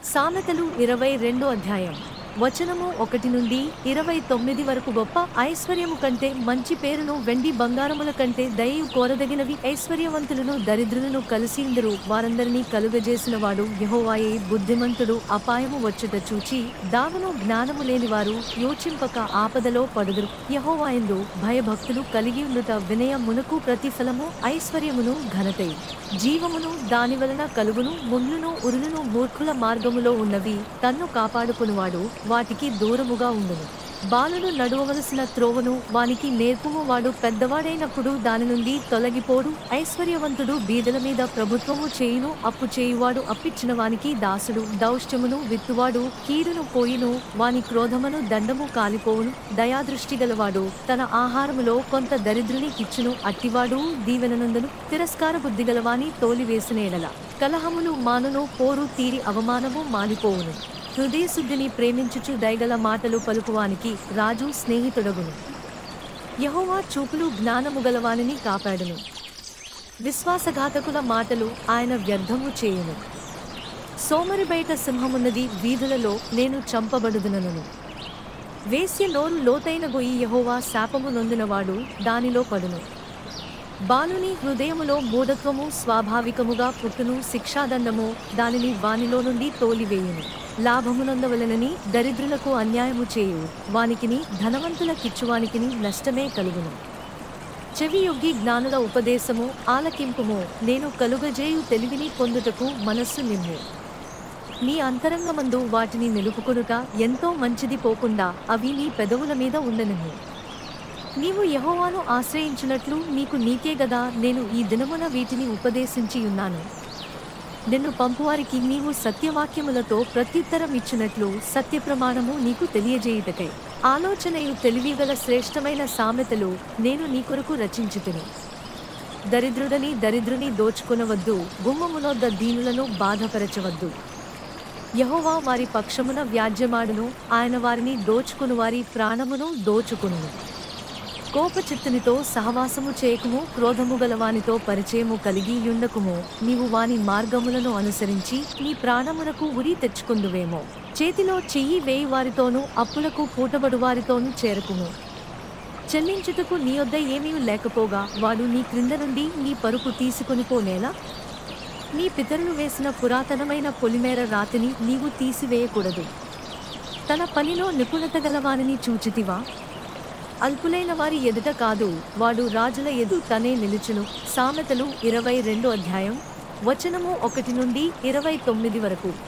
సామెతలు ఇరవై రెండో అధ్యాయం వచనము ఒకటి నుండి ఇరవై తొమ్మిది వరకు గొప్ప ఐశ్వర్యము కంటే మంచి పేరును వెండి బంగారముల కంటే దయయు కోరదగినవి ఐశ్వర్యవంతులను దరిద్రులను కలిసిందరు వారందరినీ కలుగజేసిన వాడు యెహోవాయే బుద్ధిమంతుడు అపాయము వచ్చుట చూచి దావను జ్ఞానము లేనివారు యోచింపక ఆపదలో పడుదురు యెహోవాయందు భయభక్తులు కలిగి ఉండుట వినయమునకు ప్రతిఫలము ఐశ్వర్యమును ఘనతయు జీవమును దాని వలన కలుగును ముళ్ళును ఉరులను మూర్ఖుల మార్గములో ఉన్నవి తన్ను కాపాడుకునివాడు వాటికి దూరముగా ఉండును బాలుడు నడువవలసిన త్రోవను వానికి నేర్పుము వాడు పెద్దవాడైనప్పుడు దాని నుండి తొలగిపోడు ఐశ్వర్యవంతుడు బీదల మీద ప్రభుత్వము చేయును అప్పు చేయువాడు అప్పిచ్చిన వానికి దాసుడు దౌష్ట్యమును విత్తువాడు కీడును పోయిను వాని క్రోధమును దండము కాలిపోవును దయాదృష్టి గలవాడు తన ఆహారములో కొంత దరిద్రుని ఇచ్చును అట్టివాడు దీవెననందును తిరస్కార బుద్ధి గలవాని తోలివేసిన ఎడల కలహములు మానును పోరు తీరి అవమానము మాలిపోవును హృదయశుద్ధిని ప్రేమించుచు దయగల మాటలు పలుకువానికి రాజు స్నేహితుడగును యహోవా చూపులు జ్ఞానము గలవానిని కాపాడును విశ్వాసఘాతకుల మాటలు ఆయన వ్యర్థము చేయును సోమరి బయట సింహమున్నది వీధులలో నేను చంపబడుదునను వేశ్య నోరు లోతైన గొయ్యి యహోవా శాపము నొందినవాడు దానిలో పడును బాలుని హృదయములో మూఢత్వము స్వాభావికముగా పుట్టును శిక్షాదండము దానిని వానిలో నుండి తోలివేయును లాభమునందవలనని దరిద్రులకు అన్యాయము చేయు వానికిని ధనవంతుల కిచ్చువానికిని నష్టమే కలుగును చెవి యొగ్గి జ్ఞానుల ఉపదేశము ఆలకింపుము నేను కలుగజేయు తెలివిని పొందుటకు మనస్సు నిమ్ము నీ అంతరంగమందు వాటిని నిలుపుకొనుట ఎంతో మంచిది పోకుండా అవి నీ పెదవుల మీద ఉండనిమ్ము నీవు యెహోవాను ఆశ్రయించినట్లు నీకు నీకే గదా నేను ఈ దినమున వీటిని ఉపదేశించి ఉన్నాను నిన్ను పంపువారికి నీవు సత్యవాక్యములతో ప్రత్యుత్తరం ఇచ్చినట్లు సత్యప్రమాణము నీకు తెలియజేయుటకై ఆలోచనయు తెలివిగల శ్రేష్టమైన సామెతలు నేను నీ కొరకు రచించుతుని దరిద్రుడని దరిద్రుని దోచుకొనవద్దు గుమ్మమునొద్ద దీనులను బాధపరచవద్దు యహోవా వారి పక్షమున వ్యాజ్యమాడును ఆయన వారిని దోచుకుని వారి ప్రాణమును దోచుకును కోపచిత్తునితో సహవాసము చేయకుము క్రోధము గలవానితో పరిచయము కలిగి యుండకుము నీవు వాని మార్గములను అనుసరించి నీ ప్రాణమునకు ఉరి తెచ్చుకుందువేమో చేతిలో చెయ్యి వేయి వారితోనూ అప్పులకు పూటబడు వారితోనూ చేరకుము చెల్లించుటకు నీ వద్ద ఏమీ లేకపోగా వాడు నీ క్రింద నుండి నీ పరుపు తీసుకొని పోనేలా నీ పితరులు వేసిన పురాతనమైన పొలిమేర రాతిని నీవు తీసివేయకూడదు తన పనిలో నిపుణత గలవానిని చూచితివా అల్పులైన వారి ఎదుట కాదు వాడు రాజుల ఎదు తనే నిలుచును సామెతలు ఇరవై రెండో అధ్యాయం వచనము ఒకటి నుండి ఇరవై తొమ్మిది వరకు